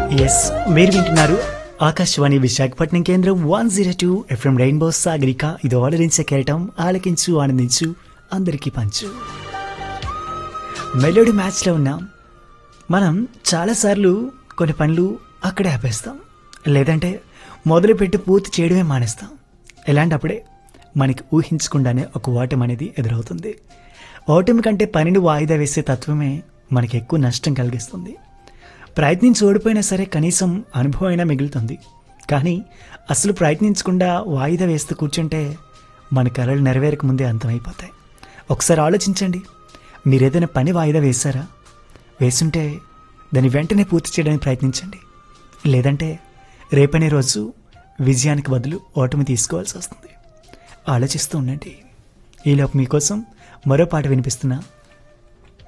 yes మీరు వింటున్నారు ఆకాశవాణి విశాఖపట్నం కేంద్రం one zero two FM rainbow Sagarika ఇది ఆలరించే కెరటం ఆలకించు ఆనందించు అందరికీ పంచు మెలోడీ మ్యాచ్లో ఉన్నాం మనం చాలాసార్లు కొన్ని పనులు అక్కడే ఆపేస్తాం లేదంటే మొదలుపెట్టి పూర్తి చేయడమే మానేస్తాం ఇలాంటప్పుడే మనకి ఊహించకుండానే ఒక ఓటమి అనేది ఎదురవుతుంది ఓటమి కంటే పనిని వాయిదా వేసే తత్వమే మనకి ఎక్కువ నష్టం కలిగిస్తుంది ప్రయత్నించి ఓడిపోయినా సరే కనీసం అనుభవం అయినా మిగులుతుంది కానీ అసలు ప్రయత్నించకుండా వాయిదా వేస్తూ కూర్చుంటే మన కళలు నెరవేరక ముందే అంతమైపోతాయి ఒకసారి ఆలోచించండి మీరు ఏదైనా పని వాయిదా వేశారా వేసుంటే దాన్ని వెంటనే పూర్తి చేయడానికి ప్రయత్నించండి లేదంటే రేపనే రోజు విజయానికి బదులు ఓటమి తీసుకోవాల్సి వస్తుంది ఆలోచిస్తూ ఉండండి ఈలోపు మీకోసం మరో పాట వినిపిస్తున్నా